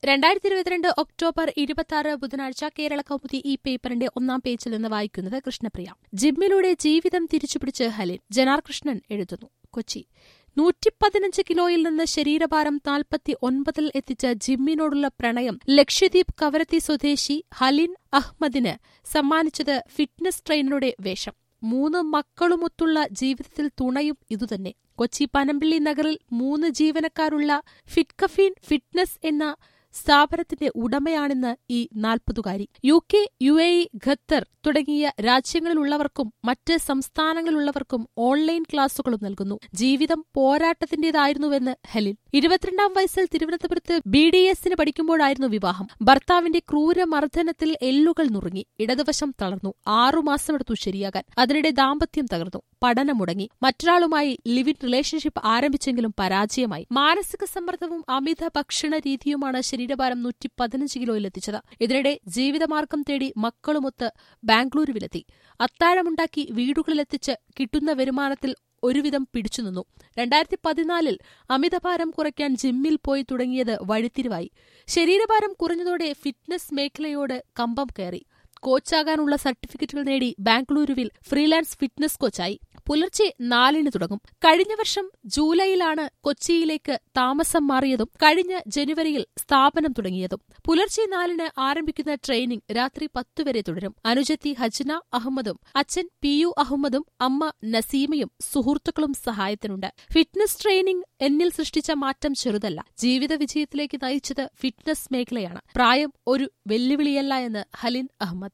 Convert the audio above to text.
രണ്ടായിരത്തി ഇരുപത്തിരണ്ട് ഒക്ടോബർ ഇരുപത്തി ആറ് ബുധനാഴ്ച കേരള കൗമുദി ഈ പേപ്പറിന്റെ ഒന്നാം പേജിൽ നിന്ന് വായിക്കുന്നത് കൃഷ്ണപ്രിയ ജിമ്മിലൂടെ ജീവിതം തിരിച്ചുപിടിച്ച് ഹലിൻ ജനാർ കൃഷ്ണൻ എഴുതുന്നു കൊച്ചി നൂറ്റി പതിനഞ്ച് കിലോയിൽ നിന്ന് ശരീരഭാരം നാൽപ്പത്തി ഒൻപതിൽ എത്തിച്ച ജിമ്മിനോടുള്ള പ്രണയം ലക്ഷദ്വീപ് കവരത്തി സ്വദേശി ഹലിൻ അഹ്മദിന് സമ്മാനിച്ചത് ഫിറ്റ്നസ് ട്രെയിനറുടെ വേഷം മൂന്ന് മക്കളുമൊത്തുള്ള ജീവിതത്തിൽ തുണയും ഇതുതന്നെ കൊച്ചി പനമ്പിള്ളി നഗറിൽ മൂന്ന് ജീവനക്കാരുള്ള ഫിറ്റ്കഫീൻ ഫിറ്റ്നസ് എന്ന സ്ഥാപനത്തിന്റെ ഉടമയാണെന്ന് ഈ നാൽപ്പതുകാരി U K U A E Qatar തുടങ്ങിയ രാജ്യങ്ങളിലുള്ളവർക്കും മറ്റ് സംസ്ഥാനങ്ങളിലുള്ളവർക്കും ഓൺലൈൻ ക്ലാസുകളും നൽകുന്നു ജീവിതം പോരാട്ടത്തിന്റേതായിരുന്നുവെന്ന് ഹെലിൻ ഇരുപത്തിരണ്ടാം വയസ്സിൽ തിരുവനന്തപുരത്ത് ബി ഡി എസിന് പഠിക്കുമ്പോഴായിരുന്നു വിവാഹം ഭർത്താവിന്റെ ക്രൂരമർദ്ദനത്തിൽ എല്ലുകൾ നുറുങ്ങി ഇടതുവശം തളർന്നു ആറുമാസമെടുത്തു ശരിയാകാൻ അതിനിടെ ദാമ്പത്യം തകർന്നു പഠനം മുടങ്ങി മറ്റൊരാളുമായി ലിവിൻ റിലേഷൻഷിപ്പ് ആരംഭിച്ചെങ്കിലും പരാജയമായി മാനസിക സമ്മർദ്ദവും അമിത ഭക്ഷണ രീതിയുമാണ് ശരീരഭാരം നൂറ്റി പതിനഞ്ച് കിലോയിലെത്തിച്ചത് ഇതിനിടെ ജീവിതമാർഗം തേടി മക്കളുമൊത്ത് ബാംഗ്ലൂരുവിലെത്തി അത്താഴമുണ്ടാക്കി വീടുകളിലെത്തിച്ച് കിട്ടുന്ന വരുമാനത്തിൽ ഒരുവിധം പിടിച്ചുനിന്നു രണ്ടായിരത്തി പതിനാലിൽ അമിതഭാരം കുറയ്ക്കാൻ ജിമ്മിൽ പോയി തുടങ്ങിയത് വഴിത്തിരിവായി ശരീരഭാരം കുറഞ്ഞതോടെ ഫിറ്റ്നസ് മേഖലയോട് കമ്പം കയറി കോച്ചാകാനുള്ള സർട്ടിഫിക്കറ്റുകൾ നേടി ബാംഗ്ലൂരുവിൽ ഫ്രീലാൻസ് ഫിറ്റ്നസ് കോച്ചായി പുലർച്ചെ നാലിന് തുടങ്ങും കഴിഞ്ഞ വർഷം ജൂലൈയിലാണ് കൊച്ചിയിലേക്ക് താമസം മാറിയതും കഴിഞ്ഞ ജനുവരിയിൽ സ്ഥാപനം തുടങ്ങിയതും പുലർച്ചെ നാലിന് ആരംഭിക്കുന്ന ട്രെയിനിംഗ് രാത്രി പത്തു വരെ തുടരും അനുജത്തി ഹജ്ന അഹമ്മദും അച്ഛൻ പി യു അഹമ്മദും അമ്മ നസീമയും സുഹൃത്തുക്കളും സഹായത്തിനുണ്ട് ഫിറ്റ്നസ് ട്രെയിനിംഗ് എന്നിൽ സൃഷ്ടിച്ച മാറ്റം ചെറുതല്ല ജീവിത വിജയത്തിലേക്ക് നയിച്ചത് ഫിറ്റ്നസ് മേഖലയാണ് പ്രായം ഒരു വെല്ലുവിളിയല്ല എന്ന് ഹലിൻ അഹമ്മദ്